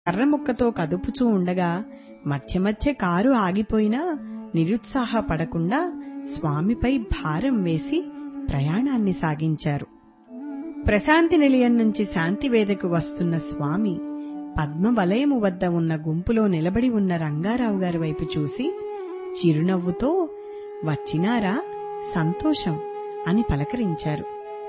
కర్రముక్కతో కదుపుచూ ఉండగా మధ్య మధ్య కారు ఆగిపోయినా నిరుత్సాహపడకుండా స్వామిపై భారం వేసి ప్రయాణాన్ని సాగించారు ప్రశాంతి నిలయం నుంచి శాంతివేదకు వస్తున్న స్వామి పద్మవలయము వద్ద ఉన్న గుంపులో నిలబడి ఉన్న రంగారావు గారి వైపు చూసి చిరునవ్వుతో వచ్చినారా సంతోషం అని పలకరించారు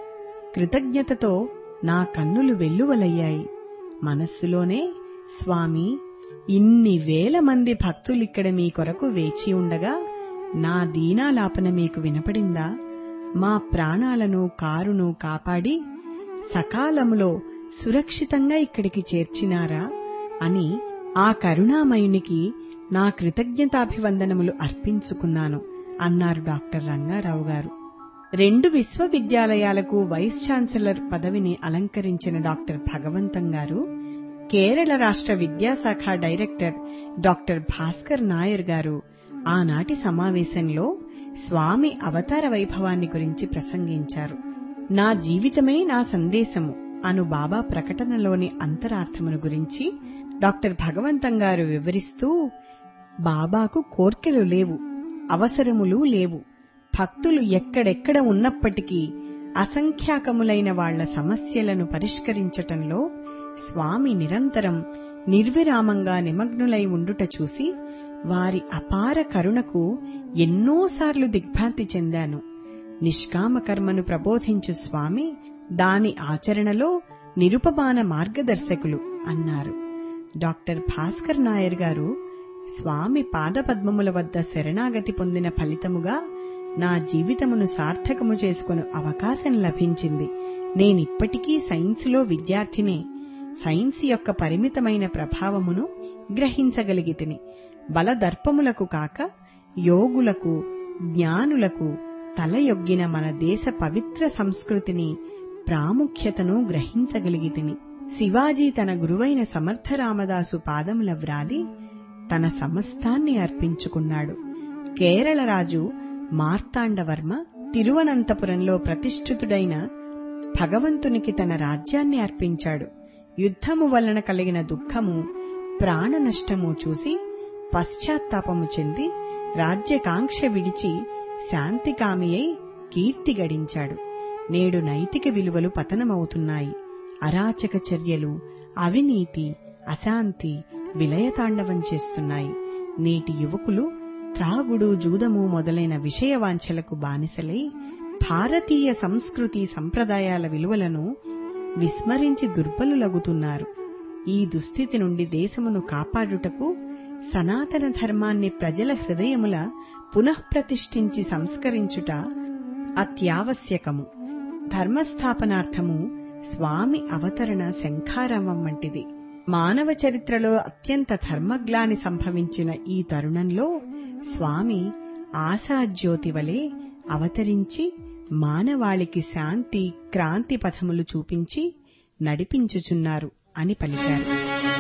కృతజ్ఞతతో నా కన్నులు వెల్లువలయ్యాయి మనస్సులోనే స్వామి ఇన్ని వేల మంది భక్తులిక్కడ మీ కొరకు వేచి ఉండగా నా దీనాలాపన మీకు వినపడిందా మా ప్రాణాలను కారును కాపాడి సకాలములో సురక్షితంగా ఇక్కడికి చేర్చినారా అని ఆ కరుణామయునికి నా కృతజ్ఞతాభివందనములు అర్పించుకున్నాను అన్నారు డాక్టర్ రంగారావు గారు రెండు విశ్వవిద్యాలయాలకు వైస్ ఛాన్సలర్ పదవిని అలంకరించిన డాక్టర్ భగవంతం గారు కేరళ రాష్ట్ర విద్యాశాఖ డైరెక్టర్ డాక్టర్ భాస్కర్ నాయర్ గారు ఆనాటి సమావేశంలో స్వామి అవతార వైభవాన్ని గురించి ప్రసంగించారు నా జీవితమే నా సందేశము అను బాబా ప్రకటనలోని అంతరార్థమును గురించి డాక్టర్ భగవంతం గారు వివరిస్తూ బాబాకు కోర్కెలు లేవు అవసరములు లేవు భక్తులు ఎక్కడెక్కడ ఉన్నప్పటికీ అసంఖ్యాకములైన వాళ్ల సమస్యలను పరిష్కరించటంలో స్వామి నిరంతరం నిర్విరామంగా నిమగ్నులై ఉండుట చూసి వారి అపార కరుణకు ఎన్నోసార్లు దిగ్భ్రాంతి చెందాను నిష్కామ కర్మను ప్రబోధించు స్వామి దాని ఆచరణలో నిరుపమాన మార్గదర్శకులు అన్నారు డాక్టర్ భాస్కర్ నాయర్ గారు స్వామి పాదపద్మముల వద్ద శరణాగతి పొందిన ఫలితముగా నా జీవితమును సార్థకము చేసుకుని అవకాశం లభించింది నేనిప్పటికీ సైన్సులో విద్యార్థినే సైన్స్ యొక్క పరిమితమైన ప్రభావమును గ్రహించగలిగితిని బలదర్పములకు కాక యోగులకు జ్ఞానులకు తలయొగ్గిన మన దేశ పవిత్ర సంస్కృతిని ప్రాముఖ్యతను గ్రహించగలిగితిని శివాజీ తన గురువైన సమర్థ రామదాసు పాదముల వ్రాలి తన సమస్తాన్ని అర్పించుకున్నాడు కేరళ రాజు మార్తాండవర్మ తిరువనంతపురంలో ప్రతిష్ఠితుడైన భగవంతునికి తన రాజ్యాన్ని అర్పించాడు యుద్ధము వలన కలిగిన దుఃఖము ప్రాణ నష్టము చూసి పశ్చాత్తాపము చెంది రాజ్యకాంక్ష విడిచి శాంతికామి అయి కీర్తి గడించాడు నేడు నైతిక విలువలు పతనమవుతున్నాయి అరాచక చర్యలు అవినీతి అశాంతి విలయతాండవం చేస్తున్నాయి నేటి యువకులు త్రాగుడు జూదము మొదలైన విషయవాంఛలకు బానిసలై భారతీయ సంస్కృతి సంప్రదాయాల విలువలను విస్మరించి దుర్బలులగుతున్నారు ఈ దుస్థితి నుండి దేశమును కాపాడుటకు సనాతన ధర్మాన్ని ప్రజల హృదయముల పునఃప్రతిష్ఠించి సంస్కరించుట అత్యావశ్యకము ధర్మస్థాపనార్థము స్వామి అవతరణ శంఖారావం వంటిది మానవ చరిత్రలో అత్యంత ధర్మగ్లాని సంభవించిన ఈ తరుణంలో స్వామి ఆశాజ్యోతి వలె అవతరించి మానవాళికి శాంతి క్రాంతి పథములు చూపించి నడిపించుచున్నారు అని పలికారు